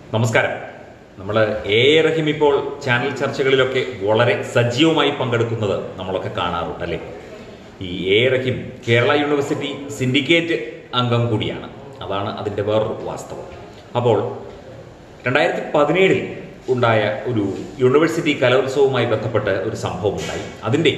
നമസ്കാരം നമ്മൾ A A റഹീം ഇപ്പോൾ ചാനൽ ചർച്ചകളിലൊക്കെ വളരെ സജീവമായി പങ്കെടുക്കുന്നത് നമ്മളൊക്കെ കാണാറുണ്ട് അല്ലേ ഈ A A Rahim Kerala university syndicate അംഗം കൂടിയാണ് അതാണ് അതിൻ്റെ വേറൊരു വാസ്തവം അപ്പോൾ രണ്ടായിരത്തി പതിനേഴിൽ ഉണ്ടായ ഒരു യൂണിവേഴ്സിറ്റി കലോത്സവവുമായി ബന്ധപ്പെട്ട് ഒരു സംഭവം ഉണ്ടായി അതിൻ്റെ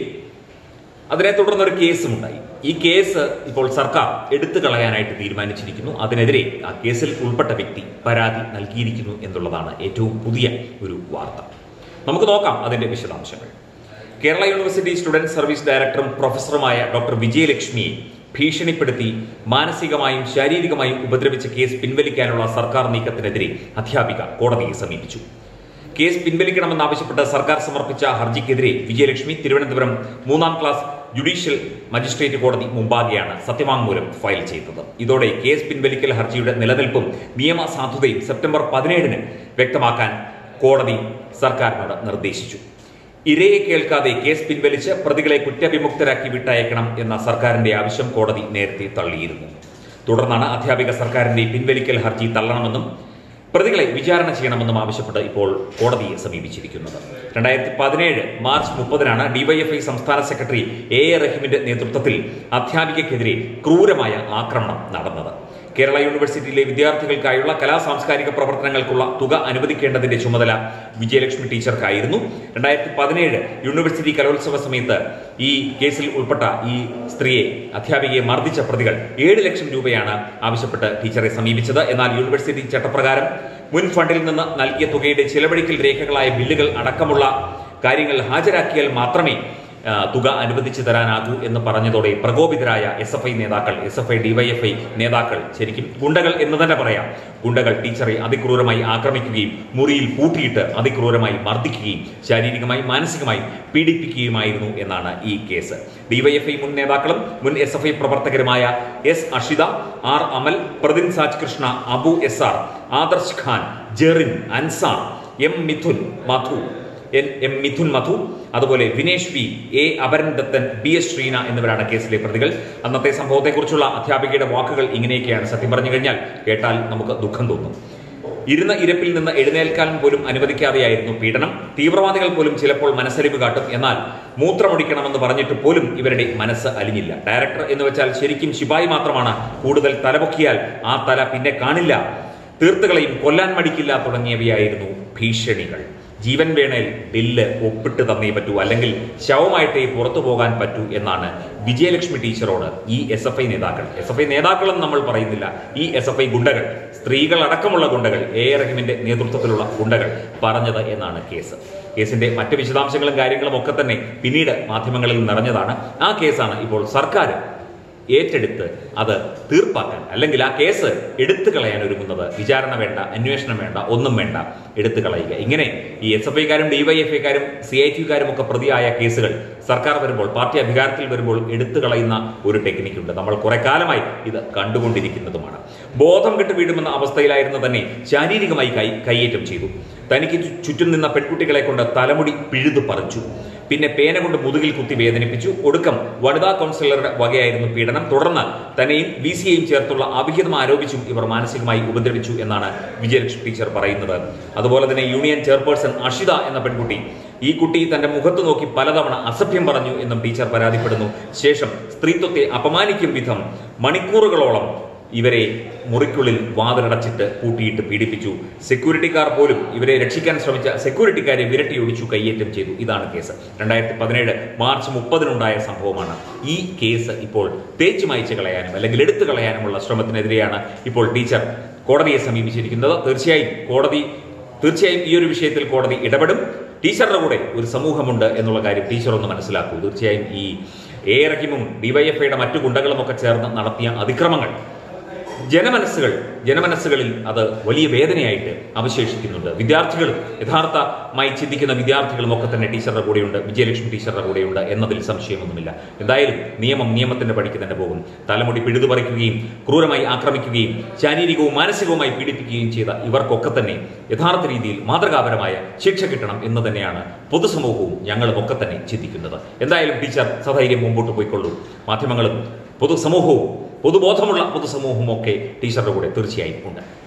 അതിനെ തുടർന്ന് ഒരു കേസും ഉണ്ടായി ഈ കേസ് ഇപ്പോൾ സർക്കാർ എടുത്തു കളയാനായിട്ട് തീരുമാനിച്ചിരിക്കുന്നു അതിനെതിരെ ആ കേസിൽ ഉൾപ്പെട്ട വ്യക്തി പരാതി നൽകിയിരിക്കുന്നു എന്നുള്ളതാണ് ഏറ്റവും പുതിയ ഒരു വാർത്ത നമുക്ക് നോക്കാം അതിന്റെ വിശദാംശങ്ങൾ കേരള യൂണിവേഴ്സിറ്റി സ്റ്റുഡന്റ് സർവീസ് ഡയറക്ടറും പ്രൊഫസറുമായ ഡോക്ടർ വിജയലക്ഷ്മിയെ ഭീഷണിപ്പെടുത്തി മാനസികമായും ശാരീരികമായും ഉപദ്രവിച്ച കേസ് പിൻവലിക്കാനുള്ള സർക്കാർ നീക്കത്തിനെതിരെ അധ്യാപിക കോടതിയെ സമീപിച്ചു കേസ് പിൻവലിക്കണമെന്നാവശ്യപ്പെട്ട് സർക്കാർ സമർപ്പിച്ച ഹർജിക്കെതിരെ വിജയലക്ഷ്മി തിരുവനന്തപുരം മൂന്നാം ക്ലാസ് ജുഡീഷ്യൽ മജിസ്ട്രേറ്റ് കോടതി മുമ്പാകെയാണ് സത്യവാങ്മൂലം ഫയൽ ചെയ്തത് ഇതോടെ കേസ് പിൻവലിക്കൽ ഹർജിയുടെ നിലനിൽപ്പും നിയമസാധുതയും സെപ്റ്റംബർ പതിനേഴിന് വ്യക്തമാക്കാൻ കോടതി സർക്കാരിനോട് നിർദ്ദേശിച്ചു ഇരയെ കേൾക്കാതെ കേസ് പിൻവലിച്ച് പ്രതികളെ കുറ്റവിമുക്തരാക്കി വിട്ടയക്കണം എന്ന സർക്കാരിന്റെ ആവശ്യം കോടതി നേരത്തെ തള്ളിയിരുന്നു തുടർന്നാണ് അധ്യാപിക സർക്കാരിന്റെ പിൻവലിക്കൽ ഹർജി തള്ളണമെന്നും പ്രതികളെ വിചാരണ ചെയ്യണമെന്നും ആവശ്യപ്പെട്ട് ഇപ്പോൾ കോടതിയെ സമീപിച്ചിരിക്കുന്നത് രണ്ടായിരത്തി പതിനേഴ് മാർച്ച് മുപ്പതിനാണ് ഡിവൈഎഫ്ഐ സംസ്ഥാന സെക്രട്ടറി എ എ റഹീമിന്റെ നേതൃത്വത്തിൽ അധ്യാപികയ്ക്കെതിരെ ക്രൂരമായ ആക്രമണം നടന്നത് കേരള യൂണിവേഴ്സിറ്റിയിലെ വിദ്യാർത്ഥികൾക്കായുള്ള കലാ സാംസ്കാരിക പ്രവർത്തനങ്ങൾക്കുള്ള തുക അനുവദിക്കേണ്ടതിന്റെ ചുമതല വിജയലക്ഷ്മി ടീച്ചർക്കായിരുന്നു രണ്ടായിരത്തി പതിനേഴ് യൂണിവേഴ്സിറ്റി കലോത്സവ സമയത്ത് ഈ കേസിൽ ഉൾപ്പെട്ട ഈ സ്ത്രീയെ അധ്യാപികയെ മർദ്ദിച്ച പ്രതികൾ ഏഴ് ലക്ഷം രൂപയാണ് ആവശ്യപ്പെട്ട് ടീച്ചറെ സമീപിച്ചത് എന്നാൽ യൂണിവേഴ്സിറ്റി ചട്ടപ്രകാരം മുൻ ഫണ്ടിൽ നിന്ന് നൽകിയ തുകയുടെ ചിലവഴിക്കൽ രേഖകളായ ബില്ലുകൾ അടക്കമുള്ള കാര്യങ്ങൾ ഹാജരാക്കിയാൽ മാത്രമേ ആ, തുക അനുവദിച്ചു തരാനാകൂ എന്ന് പറഞ്ഞതോടെ പ്രകോപിതരായ എസ് എഫ് ഐ നേതാക്കൾ എസ് എഫ് ഐ ഡിവൈഎഫ്ഐ നേതാക്കൾ ശരിക്കും ഗുണ്ടകൾ എന്ന് തന്നെ പറയാം ഗുണ്ടകൾ ടീച്ചറെ അതിക്രൂരമായി ആക്രമിക്കുകയും മുറിയിൽ പൂട്ടിയിട്ട് അതിക്രൂരമായി മർദ്ദിക്കുകയും ശാരീരികമായി മാനസികമായി പീഡിപ്പിക്കുകയുമായിരുന്നു എന്നാണ് ഈ കേസ് ഡിവൈഎഫ്ഐ മുൻ നേതാക്കളും മുൻ എസ് എഫ് ഐ പ്രവർത്തകരുമായ S Ashitha R Amal Prathin Saj Krishna Abu S R Adarsh Khan Jerin Ansar M Mithun Madhu N M Mithun Madhu അതുപോലെ Vinesh V A Aparan Dathan B S Sreena എന്നിവരാണ് കേസിലെ പ്രതികൾ അന്നത്തെ സംഭവത്തെക്കുറിച്ചുള്ള അധ്യാപികയുടെ വാക്കുകൾ ഇങ്ങനെയൊക്കെയാണ് സത്യം പറഞ്ഞു കഴിഞ്ഞാൽ കേട്ടാൽ നമുക്ക് ദുഃഖം തോന്നും ഇരുന്ന ഇരപ്പിൽ നിന്ന് എഴുന്നേൽക്കാൻ പോലും അനുവദിക്കാതെയായിരുന്നു പീഡനം തീവ്രവാദികൾ പോലും ചിലപ്പോൾ മനസ്സലിവ് കാട്ടും എന്നാൽ മൂത്രമൊടിക്കണമെന്ന് പറഞ്ഞിട്ട് പോലും ഇവരുടെ മനസ്സ് അലിഞ്ഞില്ല ഡയറക്ടർ എന്ന് വെച്ചാൽ ശരിക്കും ശിപായി മാത്രമാണ് കൂടുതൽ തലപൊക്കിയാൽ ആ തല പിന്നെ കാണില്ല തീർത്തുകളെയും കൊല്ലാൻ മടിക്കില്ല തുടങ്ങിയവയായിരുന്നു ഭീഷണികൾ ജീവൻ വേണേൽ ബില്ല് ഒപ്പിട്ട് തന്നേ പറ്റൂ അല്ലെങ്കിൽ ശവമായിട്ടേ പുറത്തു പോകാൻ പറ്റൂ എന്നാണ് വിജയലക്ഷ്മി ടീച്ചറോട് ഈ എസ് എഫ് ഐ നേതാക്കൾ എസ് എഫ് ഐ നേതാക്കളെന്ന് നമ്മൾ പറയുന്നില്ല ഈ എസ് എഫ് ഐ ഗുണ്ടകൾ സ്ത്രീകൾ അടക്കമുള്ള ഗുണ്ടകൾ എ എ റഹീമിന്റെ നേതൃത്വത്തിലുള്ള ഗുണ്ടകൾ പറഞ്ഞത് എന്നാണ് കേസ് കേസിന്റെ മറ്റ് വിശദാംശങ്ങളും കാര്യങ്ങളും ഒക്കെ തന്നെ പിന്നീട് മാധ്യമങ്ങളിൽ നിറഞ്ഞതാണ് ആ കേസാണ് ഇപ്പോൾ സർക്കാർ ഏറ്റെടുത്ത് അത് തീർപ്പാക്കാൻ അല്ലെങ്കിൽ ആ കേസ് എടുത്തു കളയാൻ ഒരുങ്ങുന്നത് വിചാരണ വേണ്ട അന്വേഷണം വേണ്ട ഒന്നും വേണ്ട എടുത്തു കളയുക ഇങ്ങനെ ഈ എസ് എഫ് ഐക്കാരും ഡിവൈഎഫ്ഐക്കാരും സി ഐ ടിക്കാരും ഒക്കെ പ്രതിയായ കേസുകൾ സർക്കാർ വരുമ്പോൾ പാർട്ടി അധികാരത്തിൽ വരുമ്പോൾ എടുത്തു കളയുന്ന ഒരു ടെക്നിക്കുണ്ട് നമ്മൾ കുറെ കാലമായി ഇത് കണ്ടുകൊണ്ടിരിക്കുന്നതുമാണ് ബോധം കെട്ട് വീഴുമെന്ന അവസ്ഥയിലായിരുന്നു തന്നെ ശാരീരികമായി കൈ കൈയേറ്റം ചെയ്തു തനിക്ക് ചു- ചുറ്റും നിന്ന പെൺകുട്ടികളെ കൊണ്ട് തലമുടി പിഴുതു പറിച്ചു പിന്നെ പേന കൊണ്ട് മുതുകിൽ കുത്തി വേദനിപ്പിച്ചു ഒടുക്കം വനിതാ കൗൺസിലറുടെ വകയായിരുന്നു പീഡനം തുടർന്ന് തന്നെയും വി സിയെയും ചേർത്തുള്ള അവിഹിതം ആരോപിച്ചും ഇവർ മാനസികമായി ഉപദ്രവിച്ചു എന്നാണ് വിജയലക്ഷ്മി ടീച്ചർ പറയുന്നത് അതുപോലെ തന്നെ യൂണിയൻ ചെയർപേഴ്സൺ അഷിത എന്ന പെൺകുട്ടി ഈ കുട്ടി തന്റെ മുഖത്ത് നോക്കി പലതവണ അസഭ്യം പറഞ്ഞു എന്നും ടീച്ചർ പരാതിപ്പെടുന്നു ശേഷം സ്ത്രീത്വത്തെ അപമാനിക്കും വിധം മണിക്കൂറുകളോളം ഇവരെ മുറിക്കുള്ളിൽ വാതിലടച്ചിട്ട് പൂട്ടിയിട്ട് പീഡിപ്പിച്ചു സെക്യൂരിറ്റിക്കാർ പോലും ഇവരെ രക്ഷിക്കാൻ ശ്രമിച്ച സെക്യൂരിറ്റിക്കാരെ വിരട്ടിയൊടിച്ചു കയ്യേറ്റം ചെയ്തു ഇതാണ് കേസ് രണ്ടായിരത്തി പതിനേഴ് മാർച്ച് മുപ്പതിനുണ്ടായ സംഭവമാണ് ഈ കേസ് ഇപ്പോൾ തേച്ചു മായ്ച്ചു കളയാനും അല്ലെങ്കിൽ എടുത്തു കളയാനുമുള്ള ശ്രമത്തിനെതിരെയാണ് ഇപ്പോൾ ടീച്ചർ കോടതിയെ സമീപിച്ചിരിക്കുന്നത് തീർച്ചയായും കോടതി തീർച്ചയായും ഈ ഒരു വിഷയത്തിൽ കോടതി ഇടപെടും ടീച്ചറുടെ കൂടെ ഒരു സമൂഹമുണ്ട് എന്നുള്ള കാര്യം ടീച്ചർ ഒന്ന് മനസ്സിലാക്കൂ തീർച്ചയായും ഈ എ റഹിമും ഡിവൈഎഫ്ഐയുടെ മറ്റു ഗുണ്ടകളും ഒക്കെ ചേർന്ന് നടത്തിയ അതിക്രമങ്ങൾ ജനമനസ്സുകൾ ജനമനസ്സുകളിൽ അത് വലിയ വേദനയായിട്ട് അവശേഷിക്കുന്നുണ്ട് വിദ്യാർത്ഥികളും യഥാർത്ഥമായി ചിന്തിക്കുന്ന വിദ്യാർത്ഥികളും ഒക്കെ തന്നെ ടീച്ചറുടെ കൂടെയുണ്ട് വിജയലക്ഷ്മി ടീച്ചറുടെ കൂടെയുണ്ട് എന്നതിൽ സംശയമൊന്നുമില്ല എന്തായാലും നിയമം നിയമത്തിന്റെ പടിക്ക് തന്നെ പോകും തലമുടി പിഴുതുപറിക്കുകയും ക്രൂരമായി ആക്രമിക്കുകയും ശാരീരികവും മാനസികവുമായി പീഡിപ്പിക്കുകയും ചെയ്ത ഇവർക്കൊക്കെ തന്നെ യഥാർത്ഥ രീതിയിൽ മാതൃകാപരമായ ശിക്ഷ കിട്ടണം എന്ന് തന്നെയാണ് പൊതുസമൂഹവും ഞങ്ങളും ഒക്കെ തന്നെ ചിന്തിക്കുന്നത് എന്തായാലും ടീച്ചർ സധൈര്യം മുമ്പോട്ട് പോയിക്കൊള്ളൂ മാധ്യമങ്ങളും പൊതുസമൂഹവും പൊതുബോധമുള്ള പൊതുസമൂഹവും ഒക്കെ ടീച്ചറുടെ കൂടെ തീർച്ചയായും ഉണ്ട്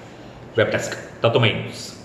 വെബ് ഡെസ്ക് തത്വമൈ ന്യൂസ്